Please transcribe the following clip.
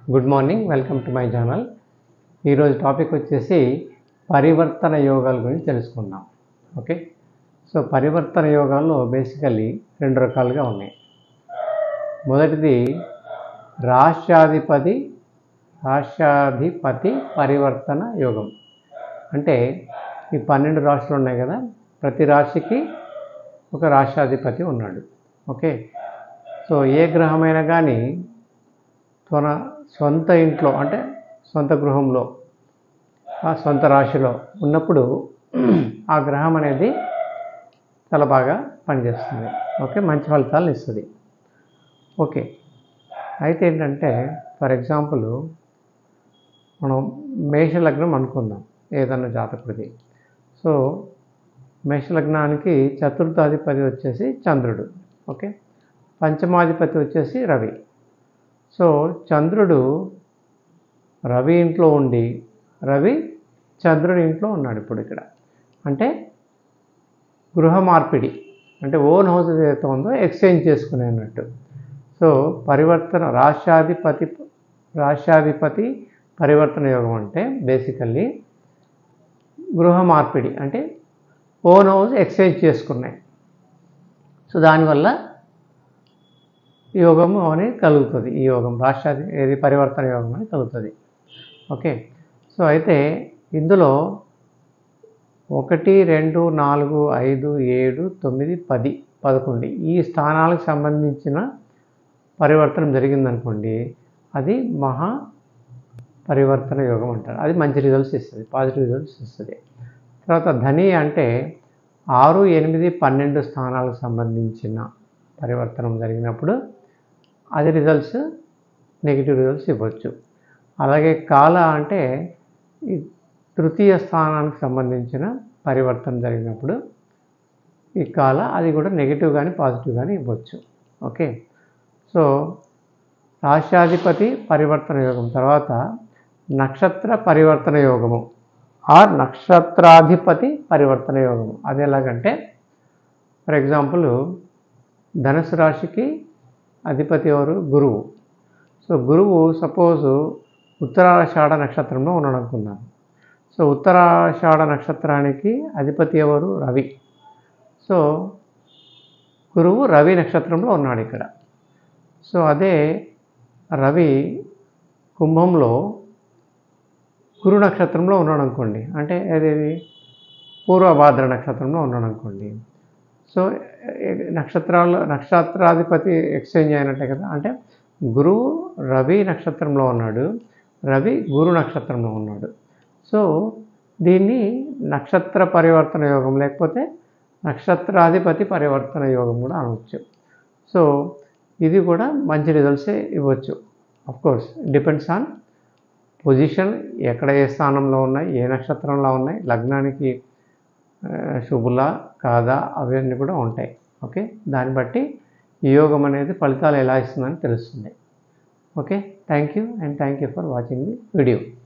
good morning welcome to my channel ఈరోజు topic వచ్చేసి పరివర్తన యోగాల గురించి తెలుసుకుందాం ఓకే సో పరివర్తన యోగాల్లో బేసికల్లీ రెండు రకాలుగా ఉన్నాయి మొదటిది రాష్ట్రాధిపతి రాష్ట్రాధిపతి పరివర్తన యోగం అంటే ఈ పన్నెండు రాష్ట్రాలు ఉన్నాయి కదా ప్రతి రాశికి ఒక రాష్ట్రాధిపతి ఉన్నాడు ఓకే సో ఏ గ్రహమైనా కానీ తన సొంత ఇంట్లో అంటే సొంత గృహంలో ఆ సొంత రాశిలో ఉన్నప్పుడు ఆ గ్రహం అనేది చాలా బాగా పనిచేస్తుంది ఓకే మంచి ఫలితాలను ఇస్తుంది ఓకే అయితే ఏంటంటే ఫర్ ఎగ్జాంపుల్ మనం మేషలగ్నం అనుకుందాం ఏదన్నా జాతకుడిది సో మేషలగ్నానికి చతుర్థాధిపతి వచ్చేసి చంద్రుడు ఓకే పంచమాధిపతి వచ్చేసి రవి సో చంద్రుడు రవి ఇంట్లో ఉండి రవి చంద్రుడి ఇంట్లో ఉన్నాడు ఇప్పుడు ఇక్కడ అంటే గృహ మార్పిడి అంటే ఓన్ హౌస్ ఏదైతే ఉందో ఎక్స్చేంజ్ చేసుకునే అన్నట్టు సో పరివర్తన రాష్ట్రాధిపతి రాష్ట్రాధిపతి పరివర్తన యోగం అంటే బేసికల్లీ గృహ మార్పిడి అంటే ఓన్ హౌస్ ఎక్స్చేంజ్ చేసుకున్నాయి సో దానివల్ల యోగం అనేది కలుగుతుంది ఈ యోగం రాష్ట్రాది ఏది పరివర్తన యోగం అని కలుగుతుంది ఓకే సో అయితే ఇందులో ఒకటి రెండు నాలుగు ఐదు ఏడు తొమ్మిది పది పదకొండు ఈ స్థానాలకు సంబంధించిన పరివర్తనం జరిగిందనుకోండి అది మహా పరివర్తన యోగం అంటారు అది మంచి రిజల్ట్స్ ఇస్తుంది పాజిటివ్ రిజల్ట్స్ ఇస్తుంది తర్వాత ధని అంటే ఆరు ఎనిమిది పన్నెండు స్థానాలకు సంబంధించిన పరివర్తనం జరిగినప్పుడు అది రిజల్ట్స్ నెగిటివ్ రిజల్ట్స్ ఇవ్వచ్చు అలాగే కాల అంటే ఈ తృతీయ స్థానానికి సంబంధించిన పరివర్తన జరిగినప్పుడు ఈ కాల అది కూడా నెగిటివ్ కానీ పాజిటివ్ కానీ ఇవ్వచ్చు ఓకే సో రాష్ట్రాధిపతి పరివర్తన యోగం తర్వాత నక్షత్ర పరివర్తన యోగము ఆర్ నక్షత్రాధిపతి పరివర్తన యోగము అది ఎలాగంటే ఫర్ ఎగ్జాంపుల్ ధనుసు రాశికి అధిపతి ఎవరు గురువు సో గురువు సపోజు ఉత్తరాషాఢ నక్షత్రంలో ఉన్నాడు అనుకుందాం సో ఉత్తరాషాఢ నక్షత్రానికి అధిపతి ఎవరు రవి సో గురువు రవి నక్షత్రంలో ఉన్నాడు ఇక్కడ సో అదే రవి కుంభంలో గురు నక్షత్రంలో ఉన్నాడు అనుకోండి అంటే అదేది పూర్వభాద్ర నక్షత్రంలో ఉన్నాడు అనుకోండి సో నక్షత్రాలు నక్షత్రాధిపతి ఎక్స్చేంజ్ అయినట్టే కదా అంటే గురువు రవి నక్షత్రంలో ఉన్నాడు రవి గురు నక్షత్రంలో ఉన్నాడు సో దీన్ని నక్షత్ర పరివర్తన యోగం లేకపోతే నక్షత్రాధిపతి పరివర్తన యోగం కూడా అనవచ్చు సో ఇది కూడా మంచి రిజల్ట్సే ఇవ్వచ్చు కోర్స్ డిపెండ్స్ ఆన్ పొజిషన్ ఎక్కడ ఏ స్థానంలో ఉన్నాయి ఏ నక్షత్రంలో ఉన్నాయి లగ్నానికి శుభులా కాదా అవన్నీ కూడా ఉంటాయి ఓకే దాన్ని బట్టి ఈ యోగం అనేది ఫలితాలు ఎలా ఇస్తుందని తెలుస్తుంది okay thank you and thank you for watching the video